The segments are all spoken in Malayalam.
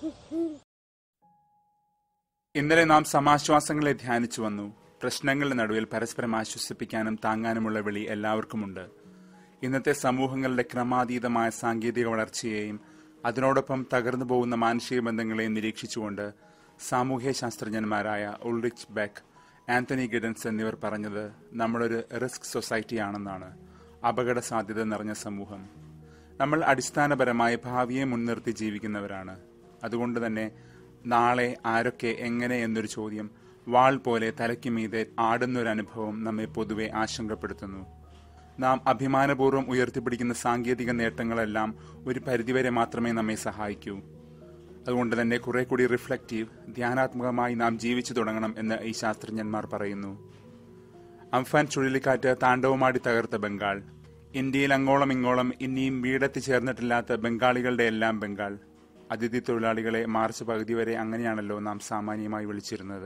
ഇന്നലെ നാം സമാശ്വാസങ്ങളെ ധ്യാനിച്ചു വന്നു പ്രശ്നങ്ങളുടെ നടുവിൽ പരസ്പരം ആശ്വസിപ്പിക്കാനും താങ്ങാനുമുള്ള വിളി എല്ലാവർക്കുമുണ്ട് ഇന്നത്തെ സമൂഹങ്ങളുടെ ക്രമാതീതമായ സാങ്കേതിക വളർച്ചയെയും അതിനോടൊപ്പം തകർന്നു പോകുന്ന മാനുഷിക ബന്ധങ്ങളെയും നിരീക്ഷിച്ചുകൊണ്ട് സാമൂഹ്യ ശാസ്ത്രജ്ഞന്മാരായ ഉൾറിച്ച് ബെക്ക് ആന്റണി ഗിഡൻസ് എന്നിവർ പറഞ്ഞത് നമ്മളൊരു റിസ്ക് സൊസൈറ്റിയാണെന്നാണ് അപകട സാധ്യത നിറഞ്ഞ സമൂഹം നമ്മൾ അടിസ്ഥാനപരമായി ഭാവിയെ മുൻനിർത്തി ജീവിക്കുന്നവരാണ് അതുകൊണ്ട് തന്നെ നാളെ ആരൊക്കെ എങ്ങനെ എന്നൊരു ചോദ്യം വാൾ പോലെ തലയ്ക്ക് മീതെ ആടുന്നൊരു അനുഭവം നമ്മെ പൊതുവെ ആശങ്കപ്പെടുത്തുന്നു നാം അഭിമാനപൂർവ്വം ഉയർത്തിപ്പിടിക്കുന്ന സാങ്കേതിക നേട്ടങ്ങളെല്ലാം ഒരു പരിധിവരെ മാത്രമേ നമ്മെ സഹായിക്കൂ അതുകൊണ്ട് തന്നെ കുറെ കൂടി റിഫ്ലക്റ്റീവ് ധ്യാനാത്മകമായി നാം ജീവിച്ചു തുടങ്ങണം എന്ന് ഈ ശാസ്ത്രജ്ഞന്മാർ പറയുന്നു അംഫാൻ ചുഴലിക്കാറ്റ് താണ്ഡവമാടി തകർത്ത ബംഗാൾ ഇന്ത്യയിൽ അങ്ങോളം ഇങ്ങോളം ഇനിയും വീടെത്തി ചേർന്നിട്ടില്ലാത്ത ബംഗാളികളുടെ എല്ലാം ബംഗാൾ അതിഥി തൊഴിലാളികളെ മാർച്ച് പകുതി വരെ അങ്ങനെയാണല്ലോ നാം സാമാന്യമായി വിളിച്ചിരുന്നത്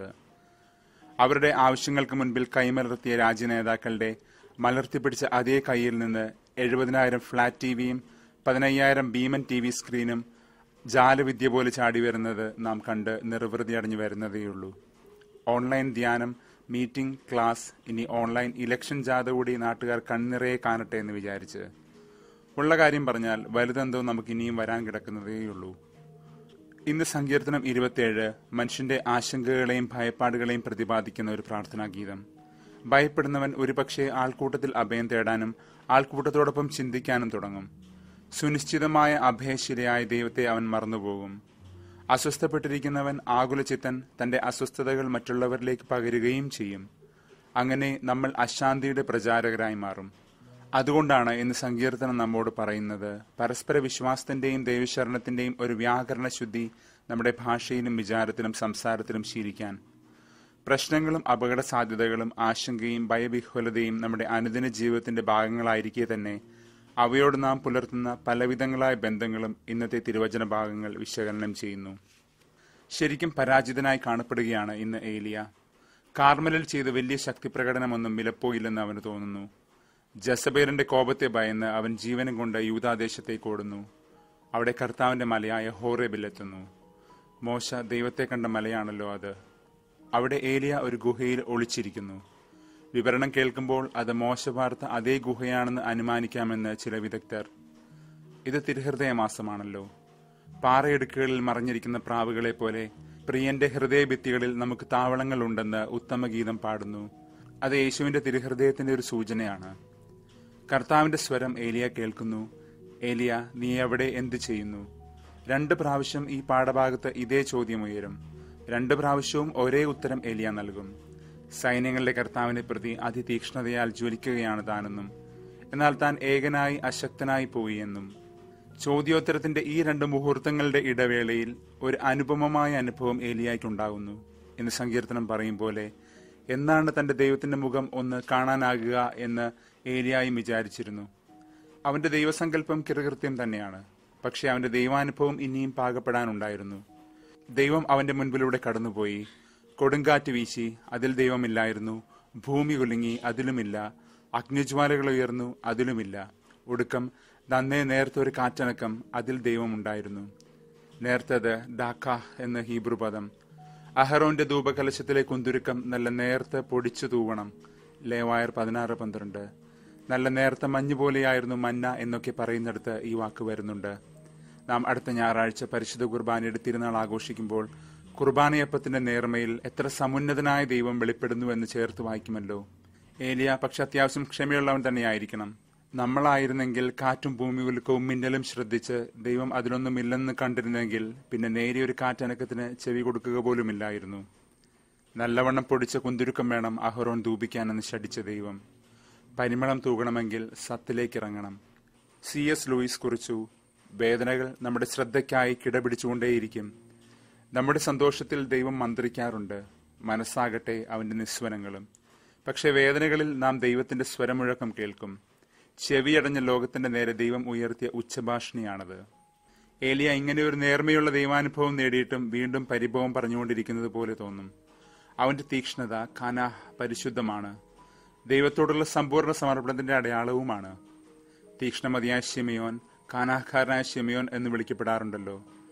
അവരുടെ ആവശ്യങ്ങൾക്ക് മുൻപിൽ കൈമലർത്തിയ രാജ്യനേതാക്കളുടെ മലർത്തിപ്പിടിച്ച അതേ കൈയിൽ നിന്ന് എഴുപതിനായിരം ഫ്ളാറ്റ് ടി വിയും പതിനയ്യായിരം ഭീമൻ ടി വി സ്ക്രീനും ജാലവിദ്യ പോലെ ചാടി വരുന്നത് നാം കണ്ട് നിർവൃതി അടഞ്ഞു വരുന്നതേയുള്ളൂ ഓൺലൈൻ ധ്യാനം മീറ്റിംഗ് ക്ലാസ് ഇനി ഓൺലൈൻ ഇലക്ഷൻ ജാഥ കൂടി നാട്ടുകാർ കണ്ണിറയെ കാണട്ടെ എന്ന് വിചാരിച്ച് ഉള്ള കാര്യം പറഞ്ഞാൽ വലുതെന്തോ നമുക്ക് ഇനിയും വരാൻ കിടക്കുന്നതേയുള്ളൂ ഇന്ന് സങ്കീർത്തനം ഇരുപത്തിയേഴ് മനുഷ്യന്റെ ആശങ്കകളെയും ഭയപ്പാടുകളെയും പ്രതിപാദിക്കുന്ന ഒരു പ്രാർത്ഥനാ ഗീതം ഭയപ്പെടുന്നവൻ ഒരുപക്ഷെ ആൾക്കൂട്ടത്തിൽ അഭയം തേടാനും ആൾക്കൂട്ടത്തോടൊപ്പം ചിന്തിക്കാനും തുടങ്ങും സുനിശ്ചിതമായ അഭയശിലയായ ദൈവത്തെ അവൻ മറന്നുപോകും അസ്വസ്ഥപ്പെട്ടിരിക്കുന്നവൻ ആകുലചിത്തൻ തന്റെ അസ്വസ്ഥതകൾ മറ്റുള്ളവരിലേക്ക് പകരുകയും ചെയ്യും അങ്ങനെ നമ്മൾ അശാന്തിയുടെ പ്രചാരകരായി മാറും അതുകൊണ്ടാണ് ഇന്ന് സങ്കീർത്തനം നമ്മോട് പറയുന്നത് പരസ്പര വിശ്വാസത്തിന്റെയും ദൈവശരണത്തിന്റെയും ഒരു വ്യാകരണ ശുദ്ധി നമ്മുടെ ഭാഷയിലും വിചാരത്തിലും സംസാരത്തിലും ശീലിക്കാൻ പ്രശ്നങ്ങളും അപകട സാധ്യതകളും ആശങ്കയും ഭയവിഹ്വലതയും നമ്മുടെ അനുദിന ജീവിതത്തിന്റെ ഭാഗങ്ങളായിരിക്കെ തന്നെ അവയോട് നാം പുലർത്തുന്ന പലവിധങ്ങളായ ബന്ധങ്ങളും ഇന്നത്തെ തിരുവചന ഭാഗങ്ങൾ വിശകലനം ചെയ്യുന്നു ശരിക്കും പരാജിതനായി കാണപ്പെടുകയാണ് ഇന്ന് ഏലിയ കാർമലിൽ ചെയ്ത വലിയ ശക്തി പ്രകടനമൊന്നും വിലപ്പോയില്ലെന്ന് അവന് തോന്നുന്നു ജസബേലിന്റെ കോപത്തെ ഭയന്ന് അവൻ ജീവനം കൊണ്ട് യൂതാദേശത്തേക്ക് ഓടുന്നു അവിടെ കർത്താവിന്റെ മലയായ ഹോറേബിലെത്തുന്നു മോശ ദൈവത്തെ കണ്ട മലയാണല്ലോ അത് അവിടെ ഏലിയ ഒരു ഗുഹയിൽ ഒളിച്ചിരിക്കുന്നു വിവരണം കേൾക്കുമ്പോൾ അത് മോശ വാർത്ത അതേ ഗുഹയാണെന്ന് അനുമാനിക്കാമെന്ന് ചില വിദഗ്ധർ ഇത് തിരുഹൃദയ മാസമാണല്ലോ പാറയിടുക്കുകളിൽ മറഞ്ഞിരിക്കുന്ന പ്രാവുകളെ പോലെ പ്രിയന്റെ ഹൃദയഭിത്തികളിൽ നമുക്ക് താവളങ്ങൾ ഉണ്ടെന്ന് ഉത്തമഗീതം പാടുന്നു അത് യേശുവിന്റെ തിരുഹൃദയത്തിന്റെ ഒരു സൂചനയാണ് കർത്താവിന്റെ സ്വരം ഏലിയ കേൾക്കുന്നു ഏലിയ നീ എവിടെ എന്ത് ചെയ്യുന്നു രണ്ട് പ്രാവശ്യം ഈ പാഠഭാഗത്ത് ഇതേ ചോദ്യം ഉയരും രണ്ട് പ്രാവശ്യവും ഒരേ ഉത്തരം ഏലിയ നൽകും സൈന്യങ്ങളുടെ കർത്താവിനെ പ്രതി അതിതീക്ഷ്ണതയാൽ ജ്വലിക്കുകയാണ് താനെന്നും എന്നാൽ താൻ ഏകനായി അശക്തനായി പോയി എന്നും ചോദ്യോത്തരത്തിന്റെ ഈ രണ്ട് മുഹൂർത്തങ്ങളുടെ ഇടവേളയിൽ ഒരു അനുപമമായ അനുഭവം ഏലിയായിട്ടുണ്ടാകുന്നു എന്ന് സങ്കീർത്തനം പറയും പോലെ എന്നാണ് തന്റെ ദൈവത്തിന്റെ മുഖം ഒന്ന് കാണാനാകുക എന്ന് ഏലിയായും വിചാരിച്ചിരുന്നു അവന്റെ ദൈവസങ്കല്പം കിറുകൃത്യം തന്നെയാണ് പക്ഷെ അവന്റെ ദൈവാനുഭവം ഇനിയും പാകപ്പെടാനുണ്ടായിരുന്നു ദൈവം അവന്റെ മുൻപിലൂടെ കടന്നുപോയി കൊടുങ്കാറ്റ് വീശി അതിൽ ദൈവമില്ലായിരുന്നു ഭൂമി കുലുങ്ങി അതിലുമില്ല അഗ്നിജ്വാലകൾ ഉയർന്നു അതിലുമില്ല ഒടുക്കം നന്നേ നേരത്തെ ഒരു കാറ്റനക്കം അതിൽ ദൈവമുണ്ടായിരുന്നു നേർത്തത് ഡാക്ക എന്ന ഹീബ്രു പദം അഹറോന്റെ ധൂപകലശത്തിലെ കുന്തുരുക്കം നല്ല നേർത്ത് പൊടിച്ചു തൂവണം ലേവായർ പതിനാറ് പന്ത്രണ്ട് നല്ല നേർത്ത മഞ്ഞ് പോലെയായിരുന്നു മന്ന എന്നൊക്കെ പറയുന്നിടത്ത് ഈ വാക്ക് വരുന്നുണ്ട് നാം അടുത്ത ഞായറാഴ്ച പരിശുദ്ധ കുർബാനയുടെ തിരുനാൾ ആഘോഷിക്കുമ്പോൾ കുർബാനയപ്പത്തിന്റെ നേർമയിൽ എത്ര സമുന്നതനായ ദൈവം വെളിപ്പെടുന്നു എന്ന് ചേർത്ത് വായിക്കുമല്ലോ ഏലിയ പക്ഷെ അത്യാവശ്യം ക്ഷമയുള്ളവൻ തന്നെയായിരിക്കണം നമ്മളായിരുന്നെങ്കിൽ കാറ്റും ഭൂമികുലുക്കവും മിന്നലും ശ്രദ്ധിച്ച് ദൈവം അതിലൊന്നുമില്ലെന്ന് കണ്ടിരുന്നെങ്കിൽ പിന്നെ നേരിയൊരു കാറ്റനക്കത്തിന് ചെവി കൊടുക്കുക പോലുമില്ലായിരുന്നു നല്ലവണ്ണം പൊടിച്ച കുന്തുരുക്കം വേണം അഹറോൻ ധൂപിക്കാനെന്ന് ശടിച്ച ദൈവം പരിമളം തൂകണമെങ്കിൽ സത്തിലേക്ക് ഇറങ്ങണം സി എസ് ലൂയിസ് കുറിച്ചു വേദനകൾ നമ്മുടെ ശ്രദ്ധയ്ക്കായി കിടപിടിച്ചുകൊണ്ടേയിരിക്കും നമ്മുടെ സന്തോഷത്തിൽ ദൈവം മന്ത്രിക്കാറുണ്ട് മനസ്സാകട്ടെ അവന്റെ നിസ്വനങ്ങളും പക്ഷെ വേദനകളിൽ നാം ദൈവത്തിന്റെ സ്വരമുഴക്കം കേൾക്കും ചെവിയടഞ്ഞ ലോകത്തിന്റെ നേരെ ദൈവം ഉയർത്തിയ ഉച്ചഭാഷണിയാണത് ഏലിയ ഇങ്ങനെ ഒരു നേർമയുള്ള ദൈവാനുഭവം നേടിയിട്ടും വീണ്ടും പരിഭവം പറഞ്ഞുകൊണ്ടിരിക്കുന്നത് പോലെ തോന്നും അവന്റെ തീക്ഷ്ണത ഖന പരിശുദ്ധമാണ് ദൈവത്തോടുള്ള സമ്പൂർണ്ണ സമർപ്പണത്തിന്റെ അടയാളവുമാണ് തീക്ഷ്ണമതിയായ ഷിമിയോൻ കാനാക്കാരനായ ഷിമിയോൻ എന്ന് വിളിക്കപ്പെടാറുണ്ടല്ലോ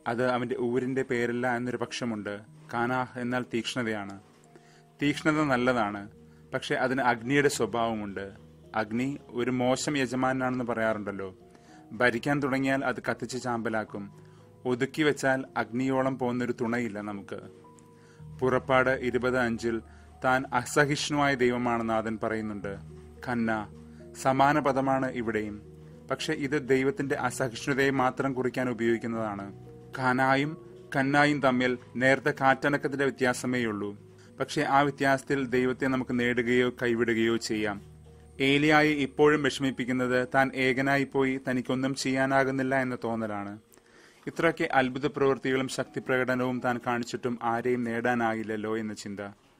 അത് അവന്റെ ഊരിന്റെ പേരല്ല എന്നൊരു പക്ഷമുണ്ട് കാനാഹ് എന്നാൽ തീക്ഷ്ണതയാണ് തീക്ഷ്ണത നല്ലതാണ് പക്ഷെ അതിന് അഗ്നിയുടെ സ്വഭാവമുണ്ട് അഗ്നി ഒരു മോശം യജമാനാണെന്ന് പറയാറുണ്ടല്ലോ ഭരിക്കാൻ തുടങ്ങിയാൽ അത് കത്തിച്ച് ചാമ്പലാക്കും ഒതുക്കി വെച്ചാൽ അഗ്നിയോളം പോകുന്നൊരു തുണയില്ല നമുക്ക് പുറപ്പാട് ഇരുപത് അഞ്ചിൽ താൻ അസഹിഷ്ണുവായ ദൈവമാണ് നാഥൻ പറയുന്നുണ്ട് ഖന്ന സമാന പദമാണ് ഇവിടെയും പക്ഷെ ഇത് ദൈവത്തിന്റെ അസഹിഷ്ണുതയെ മാത്രം കുറിക്കാൻ ഉപയോഗിക്കുന്നതാണ് ഖാനായും കന്നായും തമ്മിൽ നേരത്തെ കാറ്റണക്കത്തിന്റെ വ്യത്യാസമേ ഉള്ളൂ പക്ഷെ ആ വ്യത്യാസത്തിൽ ദൈവത്തെ നമുക്ക് നേടുകയോ കൈവിടുകയോ ചെയ്യാം ഏലിയായി ഇപ്പോഴും വിഷമിപ്പിക്കുന്നത് താൻ ഏകനായി പോയി തനിക്കൊന്നും ചെയ്യാനാകുന്നില്ല എന്ന തോന്നലാണ് ഇത്രയൊക്കെ അത്ഭുത പ്രവൃത്തികളും ശക്തിപ്രകടനവും താൻ കാണിച്ചിട്ടും ആരെയും നേടാനായില്ലല്ലോ എന്ന ചിന്ത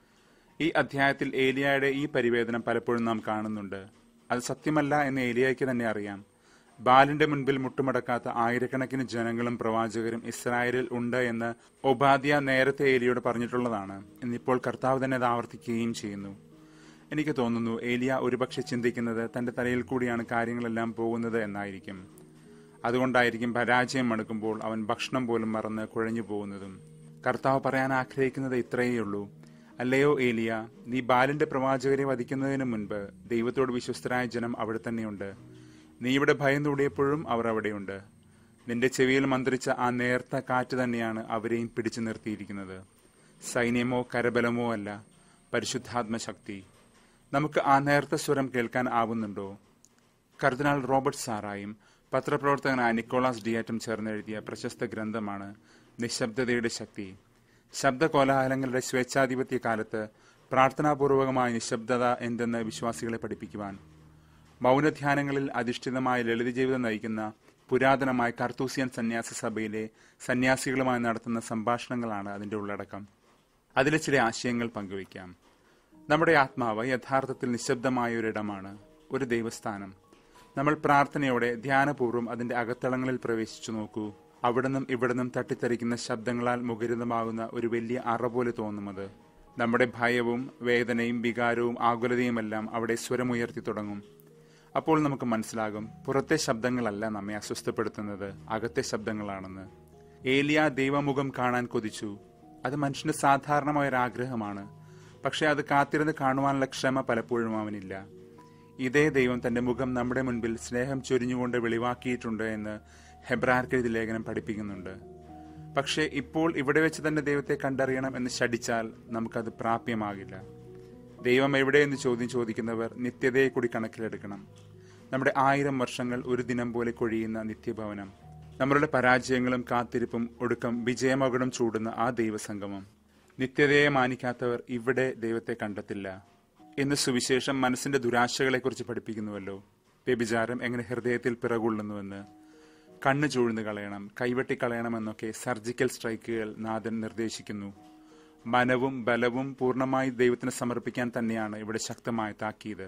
ഈ അധ്യായത്തിൽ ഏലിയായുടെ ഈ പരിവേദനം പലപ്പോഴും നാം കാണുന്നുണ്ട് അത് സത്യമല്ല എന്ന് ഏലിയായ്ക്ക് തന്നെ അറിയാം ബാലിന്റെ മുൻപിൽ മുട്ടുമടക്കാത്ത ആയിരക്കണക്കിന് ജനങ്ങളും പ്രവാചകരും ഇസ്രായേലിൽ ഉണ്ട് എന്ന് ഒബാദ്യ നേരത്തെ ഏലിയോട് പറഞ്ഞിട്ടുള്ളതാണ് ഇന്നിപ്പോൾ കർത്താവ് തന്നെ അത് ആവർത്തിക്കുകയും ചെയ്യുന്നു എനിക്ക് തോന്നുന്നു ഏലിയ ഒരുപക്ഷെ ചിന്തിക്കുന്നത് തന്റെ തലയിൽ കൂടിയാണ് കാര്യങ്ങളെല്ലാം പോകുന്നത് എന്നായിരിക്കും അതുകൊണ്ടായിരിക്കും പരാജയം മടുക്കുമ്പോൾ അവൻ ഭക്ഷണം പോലും മറന്ന് കുഴഞ്ഞു പോകുന്നതും കർത്താവ് പറയാൻ ആഗ്രഹിക്കുന്നത് ഇത്രയേ ഉള്ളൂ അല്ലയോ ഏലിയ നീ ബാലിന്റെ പ്രവാചകരെ വധിക്കുന്നതിന് മുൻപ് ദൈവത്തോട് വിശ്വസ്തരായ ജനം അവിടെ തന്നെയുണ്ട് നീ ഇവിടെ ഭയന്നൂടിയപ്പോഴും അവർ അവിടെയുണ്ട് നിന്റെ ചെവിയിൽ മന്ത്രിച്ച ആ നേർത്ത കാറ്റ് തന്നെയാണ് അവരെയും പിടിച്ചു നിർത്തിയിരിക്കുന്നത് സൈന്യമോ കരബലമോ അല്ല പരിശുദ്ധാത്മ ശക്തി നമുക്ക് ആ നേർത്ത സ്വരം കേൾക്കാൻ ആവുന്നുണ്ടോ കർദിനാൾ റോബർട്ട് സാറായും പത്രപ്രവർത്തകനായ നിക്കോളാസ് ഡിയാറ്റും ചേർന്നെഴുതിയ പ്രശസ്ത ഗ്രന്ഥമാണ് നിശബ്ദതയുടെ ശക്തി ശബ്ദകോലാഹലങ്ങളുടെ സ്വേച്ഛാധിപത്യ കാലത്ത് പ്രാർത്ഥനാപൂർവകമായ നിശബ്ദത എന്തെന്ന് വിശ്വാസികളെ പഠിപ്പിക്കുവാൻ മൗനധ്യാനങ്ങളിൽ അധിഷ്ഠിതമായ ലളിത ജീവിതം നയിക്കുന്ന പുരാതനമായ കർത്തൂസിയൻ സന്യാസ സഭയിലെ സന്യാസികളുമായി നടത്തുന്ന സംഭാഷണങ്ങളാണ് അതിന്റെ ഉള്ളടക്കം അതിലെ ചില ആശയങ്ങൾ പങ്കുവയ്ക്കാം നമ്മുടെ ആത്മാവ് യഥാർത്ഥത്തിൽ നിശബ്ദമായ ഒരിടമാണ് ഒരു ദൈവസ്ഥാനം നമ്മൾ പ്രാർത്ഥനയോടെ ധ്യാനപൂർവ്വം അതിന്റെ അകത്തളങ്ങളിൽ പ്രവേശിച്ചു നോക്കൂ അവിടുന്നും ഇവിടുന്നും തട്ടിത്തെറിക്കുന്ന ശബ്ദങ്ങളാൽ മുഖരിതമാകുന്ന ഒരു വലിയ അറ പോലെ തോന്നുമത് നമ്മുടെ ഭയവും വേദനയും വികാരവും ആകുലതയുമെല്ലാം അവിടെ സ്വരമുയർത്തി തുടങ്ങും അപ്പോൾ നമുക്ക് മനസ്സിലാകും പുറത്തെ ശബ്ദങ്ങളല്ല നമ്മെ അസ്വസ്ഥപ്പെടുത്തുന്നത് അകത്തെ ശബ്ദങ്ങളാണെന്ന് ഏലിയ ദൈവമുഖം കാണാൻ കൊതിച്ചു അത് മനുഷ്യന്റെ സാധാരണമായ ഒരു ആഗ്രഹമാണ് പക്ഷെ അത് കാത്തിരുന്ന് കാണുവാനുള്ള ക്ഷമ പലപ്പോഴും അവനില്ല ഇതേ ദൈവം തന്റെ മുഖം നമ്മുടെ മുൻപിൽ സ്നേഹം ചൊരിഞ്ഞുകൊണ്ട് വെളിവാക്കിയിട്ടുണ്ട് എന്ന് ഹെബ്രാർക്കെഴുതി ലേഖനം പഠിപ്പിക്കുന്നുണ്ട് പക്ഷേ ഇപ്പോൾ ഇവിടെ വെച്ച് തന്നെ ദൈവത്തെ കണ്ടറിയണം എന്ന് ശടിച്ചാൽ നമുക്കത് പ്രാപ്യമാകില്ല ദൈവം എവിടെയെന്ന് ചോദ്യം ചോദിക്കുന്നവർ നിത്യതയെ കൂടി കണക്കിലെടുക്കണം നമ്മുടെ ആയിരം വർഷങ്ങൾ ഒരു ദിനം പോലെ കൊഴിയുന്ന നിത്യഭവനം നമ്മളുടെ പരാജയങ്ങളും കാത്തിരിപ്പും ഒടുക്കം വിജയമകുടം ചൂടുന്ന ആ ദൈവസംഗമം നിത്യതയെ മാനിക്കാത്തവർ ഇവിടെ ദൈവത്തെ കണ്ടെത്തില്ല എന്ന് സുവിശേഷം മനസ്സിന്റെ ദുരാശകളെക്കുറിച്ച് പഠിപ്പിക്കുന്നുവല്ലോ വ്യഭിചാരം എങ്ങനെ ഹൃദയത്തിൽ പിറകൊള്ളുന്നുവെന്ന് കണ്ണു ചൂഴ്ന്നു കളയണം കൈവെട്ടിക്കളയണമെന്നൊക്കെ സർജിക്കൽ സ്ട്രൈക്കുകൾ നാഥൻ നിർദ്ദേശിക്കുന്നു മനവും ബലവും പൂർണ്ണമായി ദൈവത്തിന് സമർപ്പിക്കാൻ തന്നെയാണ് ഇവിടെ ശക്തമായ താക്കീത്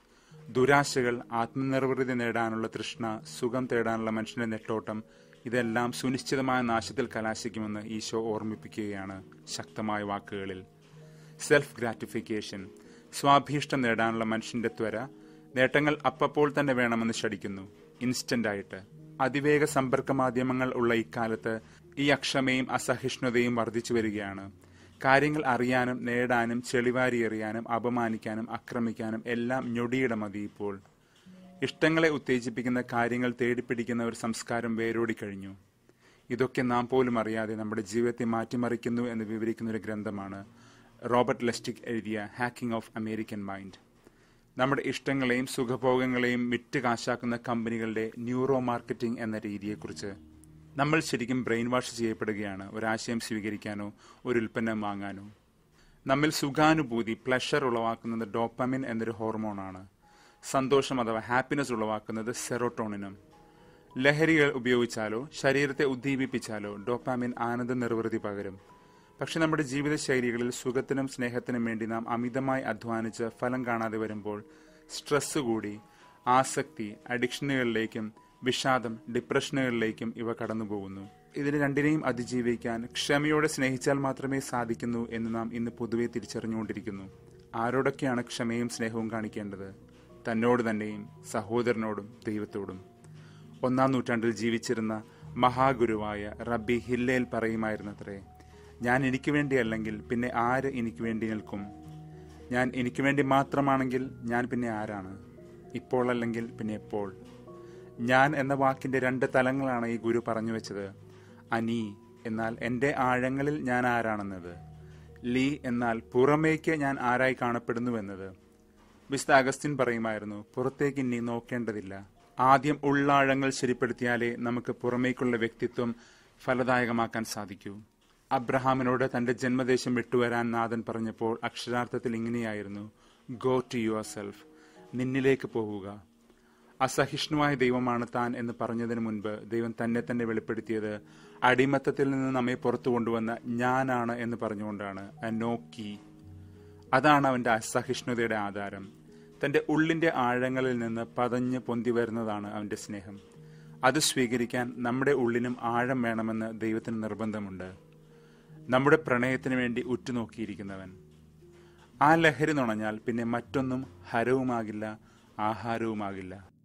ദുരാശകൾ ആത്മനിർവൃതി നേടാനുള്ള തൃഷ്ണ സുഖം തേടാനുള്ള മനുഷ്യന്റെ നെട്ടോട്ടം ഇതെല്ലാം സുനിശ്ചിതമായ നാശത്തിൽ കലാശിക്കുമെന്ന് ഈശോ ഓർമ്മിപ്പിക്കുകയാണ് ശക്തമായ വാക്കുകളിൽ സെൽഫ് ഗ്രാറ്റിഫിക്കേഷൻ സ്വാഭീഷ്ടം നേടാനുള്ള മനുഷ്യന്റെ ത്വര നേട്ടങ്ങൾ അപ്പപ്പോൾ തന്നെ വേണമെന്ന് ശടിക്കുന്നു ഇൻസ്റ്റന്റ് ആയിട്ട് അതിവേഗ സമ്പർക്ക മാധ്യമങ്ങൾ ഉള്ള ഇക്കാലത്ത് ഈ അക്ഷമയും അസഹിഷ്ണുതയും വർദ്ധിച്ചു വരികയാണ് കാര്യങ്ങൾ അറിയാനും നേടാനും ചെളിവാരി എറിയാനും അപമാനിക്കാനും ആക്രമിക്കാനും എല്ലാം ഞൊടിയുടെ മതി ഇപ്പോൾ ഇഷ്ടങ്ങളെ ഉത്തേജിപ്പിക്കുന്ന കാര്യങ്ങൾ തേടിപ്പിടിക്കുന്ന ഒരു സംസ്കാരം വേരോടിക്കഴിഞ്ഞു ഇതൊക്കെ നാം പോലും അറിയാതെ നമ്മുടെ ജീവിതത്തെ മാറ്റിമറിക്കുന്നു എന്ന് വിവരിക്കുന്ന ഒരു ഗ്രന്ഥമാണ് റോബർട്ട് ലെസ്റ്റിക് എഴുതിയ ഹാക്കിംഗ് ഓഫ് അമേരിക്കൻ മൈൻഡ് നമ്മുടെ ഇഷ്ടങ്ങളെയും സുഖഭോഗങ്ങളെയും വിറ്റ് കാശാക്കുന്ന കമ്പനികളുടെ ന്യൂറോ മാർക്കറ്റിംഗ് എന്ന രീതിയെക്കുറിച്ച് നമ്മൾ ശരിക്കും ബ്രെയിൻ വാഷ് ചെയ്യപ്പെടുകയാണ് ഒരാശയം സ്വീകരിക്കാനോ ഒരു ഉൽപ്പന്നം വാങ്ങാനോ നമ്മിൽ സുഖാനുഭൂതി പ്ലഷർ ഉളവാക്കുന്നത് ഡോപ്പമിൻ എന്നൊരു ഹോർമോണാണ് സന്തോഷം അഥവാ ഹാപ്പിനെസ് ഉളവാക്കുന്നത് സെറോട്ടോണിനും ലഹരികൾ ഉപയോഗിച്ചാലോ ശരീരത്തെ ഉദ്ദീപിപ്പിച്ചാലോ ഡോപ്പാമിൻ ആനന്ദ നിർവൃതി പകരും പക്ഷെ നമ്മുടെ ജീവിതശൈലികളിൽ സുഖത്തിനും സ്നേഹത്തിനും വേണ്ടി നാം അമിതമായി അധ്വാനിച്ച് ഫലം കാണാതെ വരുമ്പോൾ സ്ട്രെസ് കൂടി ആസക്തി അഡിക്ഷനുകളിലേക്കും വിഷാദം ഡിപ്രഷനുകളിലേക്കും ഇവ കടന്നുപോകുന്നു ഇതിന് രണ്ടിനെയും അതിജീവിക്കാൻ ക്ഷമയോടെ സ്നേഹിച്ചാൽ മാത്രമേ സാധിക്കുന്നു എന്ന് നാം ഇന്ന് പൊതുവെ തിരിച്ചറിഞ്ഞുകൊണ്ടിരിക്കുന്നു ആരോടൊക്കെയാണ് ക്ഷമയും സ്നേഹവും കാണിക്കേണ്ടത് തന്നോട് തന്നെയും സഹോദരനോടും ദൈവത്തോടും ഒന്നാം നൂറ്റാണ്ടിൽ ജീവിച്ചിരുന്ന മഹാഗുരുവായ റബ്ബി ഹില്ലേൽ പറയുമായിരുന്നത്രേ ഞാൻ എനിക്ക് വേണ്ടിയല്ലെങ്കിൽ പിന്നെ ആര് എനിക്ക് വേണ്ടി നിൽക്കും ഞാൻ എനിക്ക് വേണ്ടി മാത്രമാണെങ്കിൽ ഞാൻ പിന്നെ ആരാണ് ഇപ്പോൾ അല്ലെങ്കിൽ പിന്നെ എപ്പോൾ ഞാൻ എന്ന വാക്കിന്റെ രണ്ട് തലങ്ങളാണ് ഈ ഗുരു പറഞ്ഞു വെച്ചത് അനി എന്നാൽ എൻ്റെ ആഴങ്ങളിൽ ഞാൻ ആരാണെന്നത് ലീ എന്നാൽ പുറമേക്ക് ഞാൻ ആരായി കാണപ്പെടുന്നുവെന്നത് വിശുദ്ധ അഗസ്റ്റിൻ പറയുമായിരുന്നു പുറത്തേക്ക് ഇനി നോക്കേണ്ടതില്ല ആദ്യം ഉള്ളാഴങ്ങൾ ശരിപ്പെടുത്തിയാലേ നമുക്ക് പുറമേക്കുള്ള വ്യക്തിത്വം ഫലദായകമാക്കാൻ സാധിക്കൂ അബ്രഹാമിനോട് തന്റെ ജന്മദേശം വിട്ടുവരാൻ നാഥൻ പറഞ്ഞപ്പോൾ അക്ഷരാർത്ഥത്തിൽ ഇങ്ങനെയായിരുന്നു ഗോ ടു യുവർ സെൽഫ് നിന്നിലേക്ക് പോവുക അസഹിഷ്ണുവായ ദൈവമാണ് താൻ എന്ന് പറഞ്ഞതിന് മുൻപ് ദൈവം തന്നെ തന്നെ വെളിപ്പെടുത്തിയത് അടിമത്തത്തിൽ നിന്ന് നമ്മെ പുറത്തു കൊണ്ടുവന്ന ഞാനാണ് എന്ന് പറഞ്ഞുകൊണ്ടാണ് നോക്കി അതാണ് അവന്റെ അസഹിഷ്ണുതയുടെ ആധാരം തന്റെ ഉള്ളിന്റെ ആഴങ്ങളിൽ നിന്ന് പതഞ്ഞ് പൊന്തി വരുന്നതാണ് അവന്റെ സ്നേഹം അത് സ്വീകരിക്കാൻ നമ്മുടെ ഉള്ളിനും ആഴം വേണമെന്ന് ദൈവത്തിന് നിർബന്ധമുണ്ട് നമ്മുടെ പ്രണയത്തിന് വേണ്ടി ഉറ്റുനോക്കിയിരിക്കുന്നവൻ ആ ലഹരി നുണഞ്ഞാൽ പിന്നെ മറ്റൊന്നും ഹരവുമാകില്ല ആഹാരവുമാകില്ല